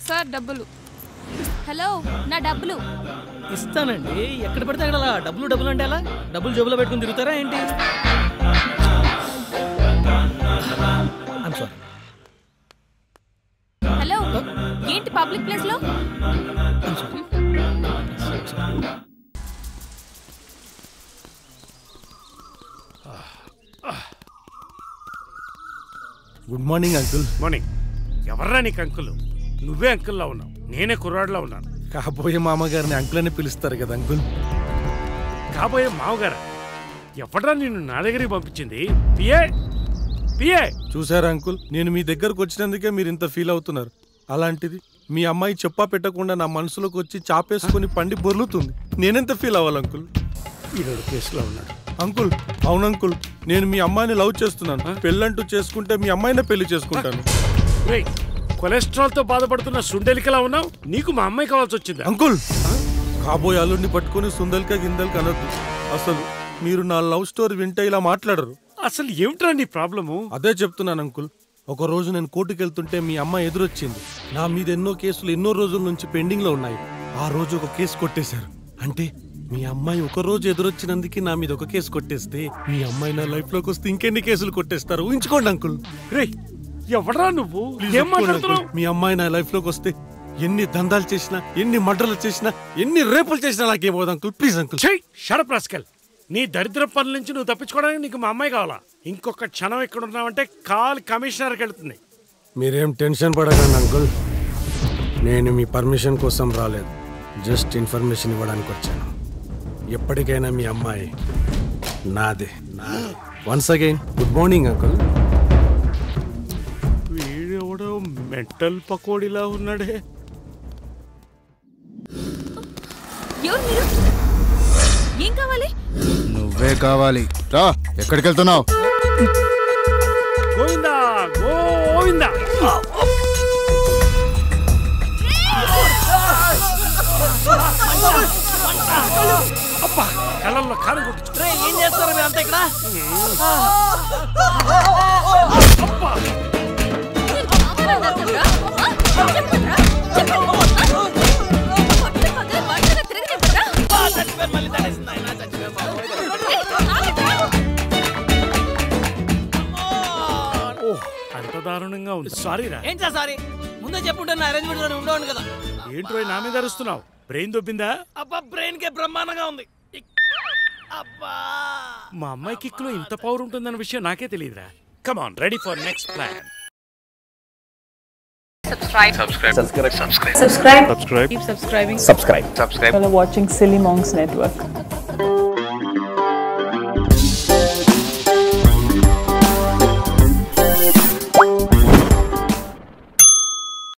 Sir డబ్బులు hello నా డబ్బులు ఇస్తానండి ఎక్కడ పడితే అక్కడ అలా డబ్బులు డబ్బులు అంటే అలా డబ్బులు జేబులో పెట్టుకుని తిరుగుతారా ఏంటి ఐమ్ సారీ హలో ఏంటి పబ్లిక్ ప్లేస్ లో I'm sorry good morning uncle morning ఎవర్రా నీకు అంకుల్ నువ్వే అంకుల్లా ఉన్నావు నేనే కుర్రాడిలా ఉన్నాను కాబోయే మామగారిని అంకుల్ అని పిలుస్తారు కదా అంకుల్ కాబోయే మావగారా ఎవడ్రా నిన్ను నా దగ్గరికి పంపించింది పిఏ పిఏ చూసారా అంకుల్ నేను మీ దగ్గరకు వచ్చినందుకే మీరు ఇంత ఫీల్ అవుతున్నారు అలాంటిది మీ అమ్మాయి చెప్పా పెట్టకుండా నా మనసులోకి వచ్చి చాపేసుకొని పండి బొర్లుతుంది నేనెంత ఫీల్ అవ్వాలి అంకుల్ ఈరోడు కేసులో ఉన్నాడు అంకుల్ అవును అంకుల్ నేను మీ అమ్మాయిని లవ్ చేస్తున్నాను పెళ్ళంటూ చేసుకుంటే మీ అమ్మాయినే పెళ్లి చేసుకుంటాను రేయ్ కొలెస్ట్రాల్ తో బాధపడుతున్న సుండెలికలా ఉన్నావు నీకు మా అమ్మాయి కావాల్సి వచ్చిందా అంకుల్ కాబోయే అల్లుడిని పట్టుకొని సుందల్క గిందల్క అనొద్దు అసలు మీరు నా లవ్ స్టోరీ వింటే ఇలా మాట్లాడరు అసలు ఏమిట్రా నీ ప్రాబ్లము అదే చెప్తున్నాను అంకుల్ ఒక రోజు నేను కోర్టుకు వెళ్తుంటే మీ అమ్మ ఎదురొచ్చింది నా మీద ఎన్నో కేసులు ఎన్నో రోజుల నుంచి పెండింగ్ లో ఉన్నాయి ఆ రోజు ఒక కేసు కొట్టేశారు అంటే మీ అమ్మాయి ఒక రోజు ఎదురొచ్చినందుకు నా మీద ఒక కేసు కొట్టేస్తే మీ అమ్మాయి నా లైఫ్ లోకి వస్తే ఇంకెన్ని కేసులు కొట్టేస్తారు ఊహించుకోండి అంకుల్ రేయ్ ఎవడ్రా నువ్వు ప్లీజ్ ఏం ఒప్పుకోండి మాట్లాడుతున్నావు అంకుల్. మీ అమ్మాయి నా లైఫ్ లోకి వస్తే ఎన్ని దందాలు చేసినా ఎన్ని మర్డర్లు చేసినా ఎన్ని రేపులు చేసినా నాకేమవుతుంది అంకుల్ ప్లీజ్ అంకుల్ చెయ్ షడప్ రాస్కల్ నీ దరిద్ర పనుల నుంచి నువ్వు తప్పించుకోవడానికి నీకు మా అమ్మాయి కావాలా ఇంకొక క్షణం ఇక్కడ ఉన్నావంటే కాల్ కమిషనర్కి వెళ్తుంది మీరేం టెన్షన్ పడకండి అంకుల్ నేను మీ పర్మిషన్ కోసం రాలేదు జస్ట్ ఇన్ఫర్మేషన్ ఇవ్వడానికి వచ్చాను ఎప్పటికైనా మీ అమ్మాయి నాదే నాదే once again good morning uncle వీడెవడో మెంటల్ పకోడీలా ఉన్నాడే ఎవరు మీరు ఏం కావాలి నువ్వే కావాలి రా ఎక్కడికి వెళ్తున్నావు గోవిందా గోవిందా అబ్బా కళ్ళల్లో కాలు కొట్టించు ఏం చేస్తారు మీరు అంతా ఇక్కడ అబ్బా కావాలన్నారు కదరా? ఆ? చెప్పండ్రా, చెప్పండి. ఆ? పట్టు పగలు మంటగా తిరగనివ్వరా? ఏయ్, ఆగండ్రా. ఓ అంత దారుణంగా ఉంది సారీ రా ఏంటి సార్ సారీ ముందే చెప్పుంటే నా అరేంజ్మెంట్ లో ఉండేవాడిని కదా ఏంట్రో నా మీద అరుస్తున్నావు బ్రెయిన్ దొబ్బిందా అబ్బా బ్రెయిన్ కే బ్రహ్మాండంగా ఉంది ఇక్. అబ్బా మా అమ్మాయి కిక్ లో ఇంత పవర్ ఉంటుందన్న విషయం నాకే తెలియదురా come on ready for next plan subscribe subscribe keep subscribing subscribe Follow watching silly monks network